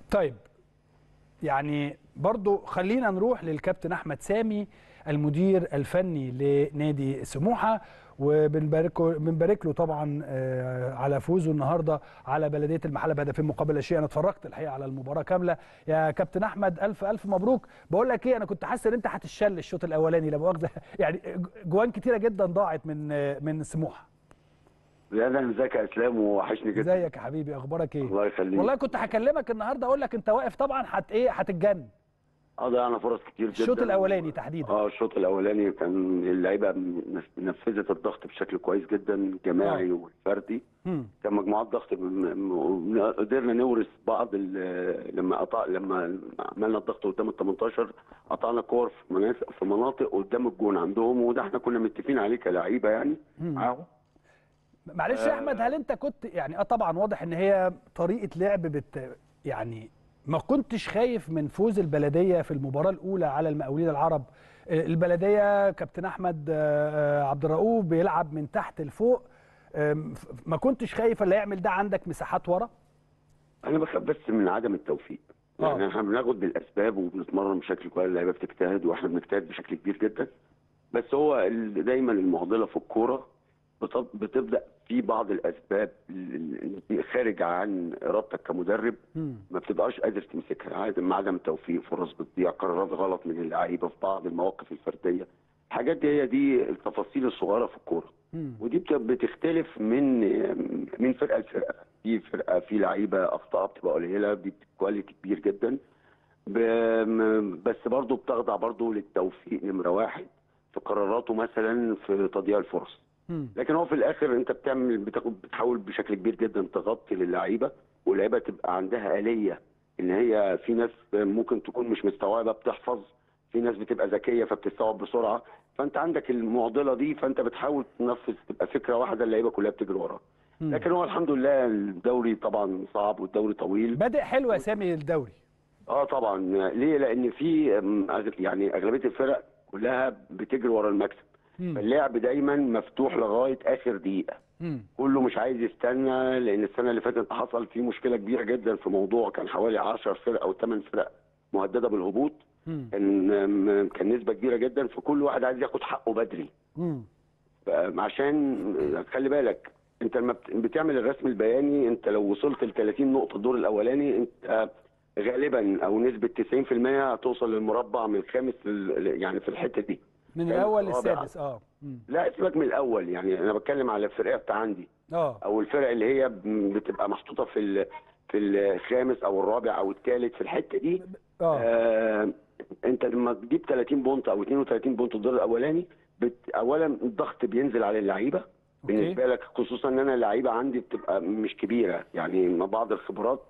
طيب يعني برضو خلينا نروح للكابتن احمد سامي المدير الفني لنادي سموحه وبنبارك بنبارك له طبعا آه، على فوزه النهارده على بلديه المحله بهدفين مقابل لا شيء انا اتفرجت الحقيقه على المباراه كامله يا كابتن احمد الف الف مبروك بقول لك ايه انا كنت حاسس ان انت هتشل الشوط الاولاني لا مؤاخذه يعني جوان كتيره جدا ضاعت من آه، من سموحه لا ده ازيك يا اسلام وحشني جدا ازيك يا حبيبي اخبارك ايه الله يخليك والله كنت هكلمك النهارده اقول لك انت واقف طبعا هت ايه هتتجن اه ضيعنا فرص كتير جدا الشوط الاولاني تحديدا اه الشوط الاولاني كان اللعيبه نفذت الضغط بشكل كويس جدا جماعي وفردي مم. كان مجموعات ضغط م- م- قدرنا نورث بعض ال- لما قطع لما عملنا الضغط قدام ال 18 قطعنا كور في مناطق في مناطق قدام الجون عندهم وده احنا كنا متفقين عليه كلعيبه يعني معاهم معلش يا احمد هل انت كنت يعني اه طبعا واضح ان هي طريقه لعب بت يعني ما كنتش خايف من فوز البلديه في المباراه الاولى على المقاولين العرب آه، البلديه كابتن احمد آه، آه، عبد الرؤوف بيلعب من تحت لفوق آم، ف- ما كنتش خايف اللي يعمل ده عندك مساحات ورا انا بخاف بس من عدم التوفيق آه. يعني احنا بناخد بالاسباب وبنتمرن بشكل كويس اللعيبه بتجتهد واحنا بنجتهد بشكل كبير جدا بس هو ال- دايما المعضله في الكوره بت- بتبدا في بعض الاسباب ال- ال- خارج عن ارادتك كمدرب مم. ما بتبقاش قادر تمسكها عدم عدم التوفيق فرص بتضيع قرارات غلط من اللعيبه في بعض المواقف الفرديه الحاجات دي هي دي التفاصيل الصغيره في الكوره مم. ودي بت- بتختلف من من فرقه لفرقه في فرقه في لعيبه اخطاء بتبقى قليله دي كواليتي كبير جدا ب- م- بس برضه بتخضع برضه للتوفيق نمره واحد في قراراته مثلا في تضييع الفرص مم. لكن هو في الاخر انت بتعمل بتاخد بتحاول بشكل كبير جدا تغطي للعيبه واللعيبه تبقى عندها اليه ان هي في ناس ممكن تكون مش مستوعبه بتحفظ في ناس بتبقى ذكيه فبتستوعب بسرعه فانت عندك المعضله دي فانت بتحاول تنفذ تبقى فكره واحده اللعيبه كلها بتجري وراها مم. لكن هو الحمد لله الدوري طبعا صعب والدوري طويل بادئ حلو يا سامي الدوري اه طبعا ليه لان في أم، أغ- يعني اغلبيه الفرق كلها بتجري ورا المكسب مم. فاللعب دايما مفتوح لغايه اخر دقيقه مم. كله مش عايز يستنى لان السنه اللي فاتت حصل فيه مشكله كبيره جدا في موضوع كان حوالي 10 فرق او 8 فرق مهدده بالهبوط مم. كان أم، كان نسبه كبيره جدا فكل واحد عايز ياخد حقه بدري مم. ف- عشان خلي بالك انت لما بت- بتعمل الرسم البياني انت لو وصلت ل 30 نقطه الدور الاولاني انت غالبا او نسبه 90% هتوصل للمربع من الخامس لل- يعني في الحته دي من كان الاول الرابع. للسادس اه مم. لا سيبك من الاول يعني انا بتكلم على الفرقه بتاع عندي اه او الفرق اللي هي ب- بتبقى محطوطه في ال- في الخامس او الرابع او الثالث في الحته دي اه آه انت لما تجيب 30 بونت او 32 بونت الدور الاولاني بت اولا الضغط بينزل على اللعيبه بالنسبه لك خصوصا ان انا اللعيبه عندي بتبقى مش كبيره يعني مع بعض الخبرات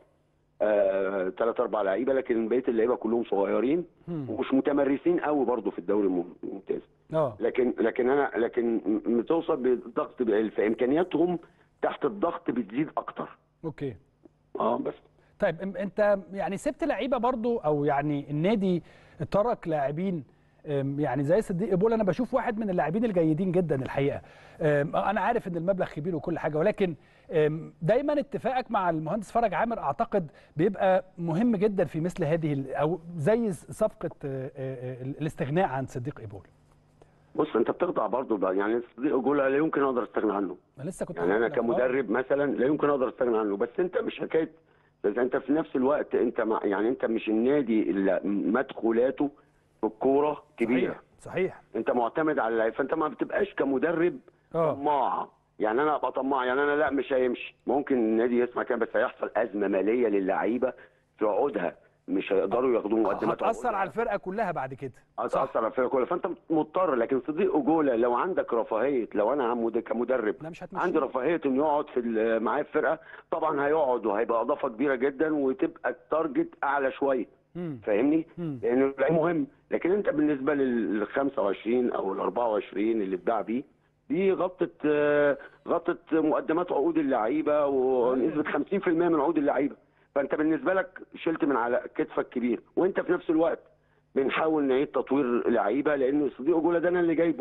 ثلاث اربع لعيبه لكن بقيه اللعيبه كلهم صغيرين مم. ومش متمرسين قوي برضه في الدوري الم- الممتاز اه لكن لكن انا لكن م- بتوصل بالضغط ب- في امكانياتهم تحت الضغط بتزيد اكتر اوكي اه بس طيب أم- انت يعني سبت لعيبه برضو او يعني النادي ترك لاعبين أم، يعني زي صديق بول انا بشوف واحد من اللاعبين الجيدين جدا الحقيقه أم، انا عارف ان المبلغ كبير وكل حاجه ولكن أم، دايما اتفاقك مع المهندس فرج عامر اعتقد بيبقى مهم جدا في مثل هذه ال- او زي صفقه أه، أه، الاستغناء عن صديق ايبول بص انت بتخضع برضه بقى يعني صديق جولا لا يمكن اقدر استغنى عنه انا لسه كنت يعني انا هقول لك، آه. كمدرب مثلا لا يمكن اقدر استغنى عنه بس انت مش حكايه بس انت في نفس الوقت انت مع يعني انت مش النادي اللي مدخولاته في الكوره كبيره صحيح صحيح انت معتمد على اللعيب فانت ما بتبقاش كمدرب اه طماع يعني انا ابقى طماع يعني انا لا مش هيمشي ممكن النادي يسمع كده بس هيحصل ازمه ماليه للعيبه في عقودها مش هيقدروا ياخدوا مقدمات هتاثر عقودها. على الفرقه كلها بعد كده هتاثر على الفرقه كلها فانت مضطر لكن صديق اجوله لو عندك رفاهيه لو انا عمود كمدرب لا مش هتمشي عندي رفاهيه انه يقعد في ال- معايا في الفرقه طبعا هيقعد وهيبقى اضافه كبيره جدا وتبقى التارجت اعلى شويه مم. فاهمني؟ مم. لانه اللعيب مهم لكن انت بالنسبه لل 25 او ال 24 اللي اتباع بيه دي غطت آه، غطت مقدمات عقود اللعيبه ونسبه 50% من عقود اللعيبه فانت بالنسبه لك شلت من على كتفك كبير وانت في نفس الوقت بنحاول نعيد تطوير لعيبه لان صديق جوله ده انا اللي جايبه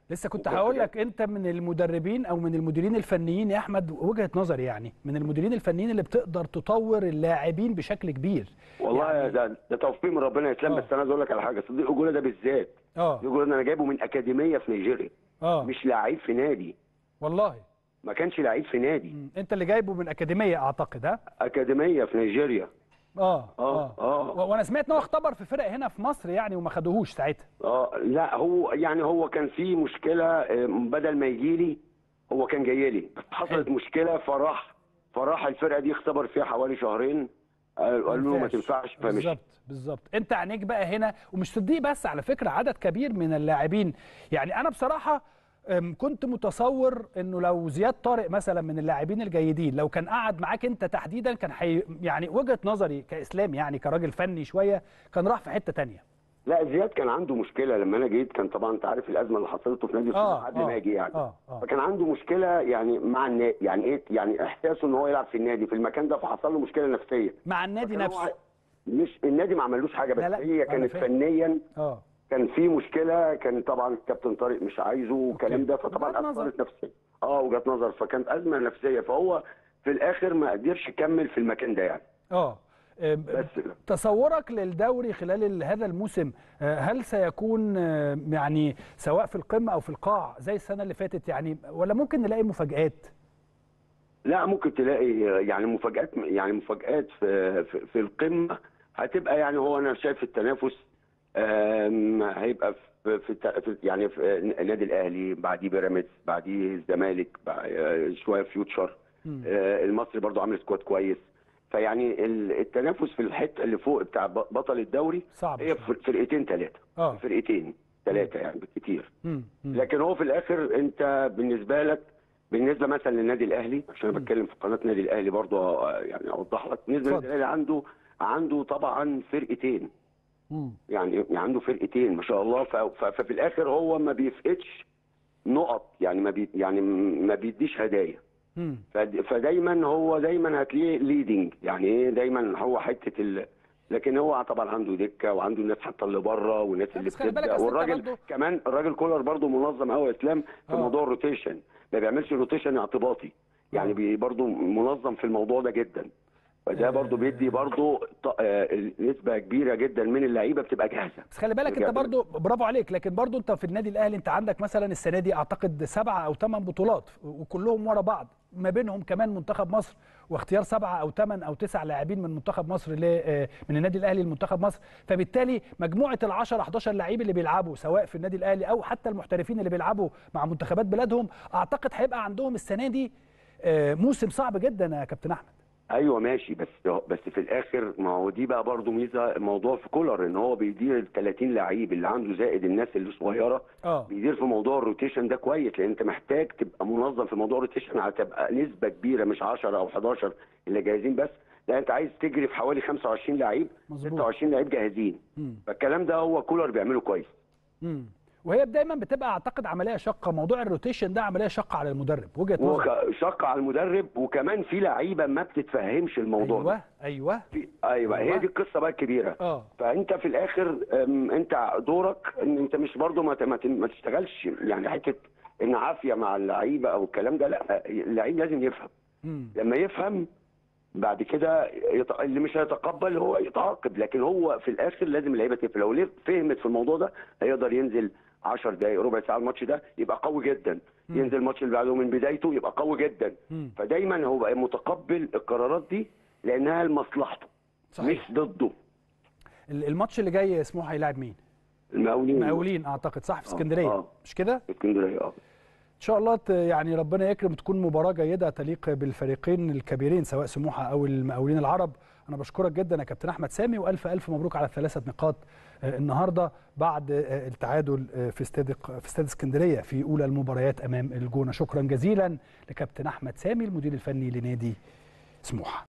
لسه كنت وكان هقول بجد. لك انت من المدربين او من المديرين الفنيين يا احمد وجهه نظري يعني من المديرين الفنيين اللي بتقدر تطور اللاعبين بشكل كبير والله يعني- ده ده توفيق من ربنا يا اسلام آه. بس انا عايز اقول لك على حاجه صديق اجولا ده بالذات اه صديق اجولا انا جايبه من اكاديميه في نيجيريا اه مش لعيب في نادي والله ما كانش لعيب في نادي مم. انت اللي جايبه من اكاديميه اعتقد ها اكاديميه في نيجيريا اه اه اه و- وانا سمعت ان هو اختبر في فرق هنا في مصر يعني وما خدوهوش ساعتها اه لا هو يعني هو كان في مشكله آه، بدل ما يجي لي هو كان جاي لي حصلت حلو. مشكله فراح فراح الفرقه دي اختبر فيها حوالي شهرين قال- قالوا له ما تنفعش فمشي بالظبط بالظبط انت عينيك بقى هنا ومش صديق بس على فكره عدد كبير من اللاعبين يعني انا بصراحه أم، كنت متصور انه لو زياد طارق مثلا من اللاعبين الجيدين لو كان قعد معاك انت تحديدا كان حي يعني وجهه نظري كاسلام يعني كراجل فني شويه كان راح في حته تانية لا زياد كان عنده مشكله لما انا جيت كان طبعا انت عارف الازمه اللي حصلت له في نادي آه، السموحه قبل آه، ما اجي يعني اه اه فكان عنده مشكله يعني مع النادي يعني ايه يعني احساسه ان هو يلعب في النادي في المكان ده فحصل له مشكله نفسيه مع النادي فكان هو نفسه مش النادي ما عملوش حاجه بس لا، لا، هي أنا كانت فاهم. فنيا اه كان في مشكله كان طبعا الكابتن طارق مش عايزه والكلام ده فطبعا وجهة نظر. اثرت نفسيا اه وجهه نظر فكانت ازمه نفسيه فهو في الاخر ما قدرش يكمل في المكان ده يعني اه أم، بس تصورك للدوري خلال ال- هذا الموسم آه، هل سيكون آه، يعني سواء في القمه او في القاع زي السنه اللي فاتت يعني ولا ممكن نلاقي مفاجآت لا ممكن تلاقي يعني مفاجات يعني مفاجات في في, في القمه هتبقى يعني هو انا شايف التنافس آم، هيبقى في, في, الت- في يعني في النادي الاهلي بعديه بيراميدز بعديه الزمالك بع- آه، شويه فيوتشر آه، المصري برضو عامل سكواد كويس فيعني ال- التنافس في الحته اللي فوق بتاع ب- بطل الدوري صعب هي شوية. فر- فرقتين ثلاثه اه فرقتين ثلاثه يعني بالكتير مم. مم. لكن هو في الاخر انت بالنسبه لك بالنسبه مثلا للنادي الاهلي عشان انا بتكلم في قناه النادي الاهلي برضه آه، يعني اوضح لك بالنسبه اتفضل. للنادي الاهلي عنده عنده طبعا فرقتين مم. يعني يعني عنده فرقتين ما شاء الله ف- ف- ففي الاخر هو ما بيفقدش نقط يعني ما بي يعني ما بيديش هدايا مم. فد- فدايما هو دايما هتلاقيه ليدنج يعني ايه دايما هو حته ال... لكن هو طبعا عنده دكه وعنده الناس حتى اللي بره والناس اللي بس خلي بالك بتبدا أصل أنت والراجل برضه- كمان الراجل كولر برضه منظم قوي يا اسلام في آه. موضوع الروتيشن ما بيعملش روتيشن اعتباطي يعني آه. بي برضه منظم في الموضوع ده جدا فده برضه بيدي برضه ط- آه، نسبه كبيره جدا من اللعيبه بتبقى جاهزه بس خلي بالك انت بجد. برضو برافو عليك لكن برضو انت في النادي الاهلي انت عندك مثلا السنه دي اعتقد سبعه او ثمان بطولات وكلهم ورا بعض ما بينهم كمان منتخب مصر واختيار سبعه او ثمان او تسع لاعبين من منتخب مصر ل- آه، من النادي الاهلي لمنتخب مصر فبالتالي مجموعه ال 10 11 لعيب اللي بيلعبوا سواء في النادي الاهلي او حتى المحترفين اللي بيلعبوا مع منتخبات بلادهم اعتقد هيبقى عندهم السنه دي آه، موسم صعب جدا يا كابتن احمد ايوه ماشي بس بس في الاخر ما هو دي بقى برضه ميزه الموضوع في كولر ان هو بيدير ال 30 لعيب اللي عنده زائد الناس اللي صغيره اه بيدير في موضوع الروتيشن ده كويس لان انت محتاج تبقى منظم في موضوع الروتيشن هتبقى نسبه كبيره مش 10 او 11 اللي جاهزين بس لا انت عايز تجري في حوالي 25 لعيب مظبوط. 26 لعيب جاهزين مم. فالكلام ده هو كولر بيعمله كويس مم. وهي دايما بتبقى اعتقد عمليه شاقه موضوع الروتيشن ده عمليه شاقه على المدرب وجهه نظر وشق على المدرب وكمان في لعيبه ما بتتفهمش الموضوع ده ايوه ايوه في- ايوه أيوة. هي دي القصه بقى الكبيره اه فانت في الاخر أم، انت دورك ان انت مش برضو ما ت- ما ت- ما تشتغلش يعني حته ان عافيه مع اللعيبه او الكلام ده لا اللعيب لازم يفهم مم. لما يفهم بعد كده يت... اللي مش هيتقبل هو يتعاقب لكن هو في الاخر لازم اللعيبه تفهم لو ليه- فهمت في الموضوع ده هيقدر ينزل 10 دقائق ربع ساعه الماتش ده يبقى قوي جدا ينزل الماتش اللي بعده من بدايته يبقى قوي جدا مم. فدايما هو بقى متقبل القرارات دي لانها لمصلحته صحيح. مش ضده ال- الماتش اللي جاي سموحه هيلاعب مين؟ المقاولين مقاولين اعتقد صح في آه، اسكندريه آه. مش كده؟ في اسكندريه اه ان شاء الله ت- يعني ربنا يكرم تكون مباراه جيده تليق بالفريقين الكبيرين سواء سموحه او المقاولين العرب انا بشكرك جدا يا كابتن احمد سامي والف الف مبروك على الثلاثه نقاط آه، النهارده بعد آه، التعادل آه، في استاد في استاد اسكندريه في اولى المباريات امام الجونه شكرا جزيلا لكابتن احمد سامي المدير الفني لنادي سموحه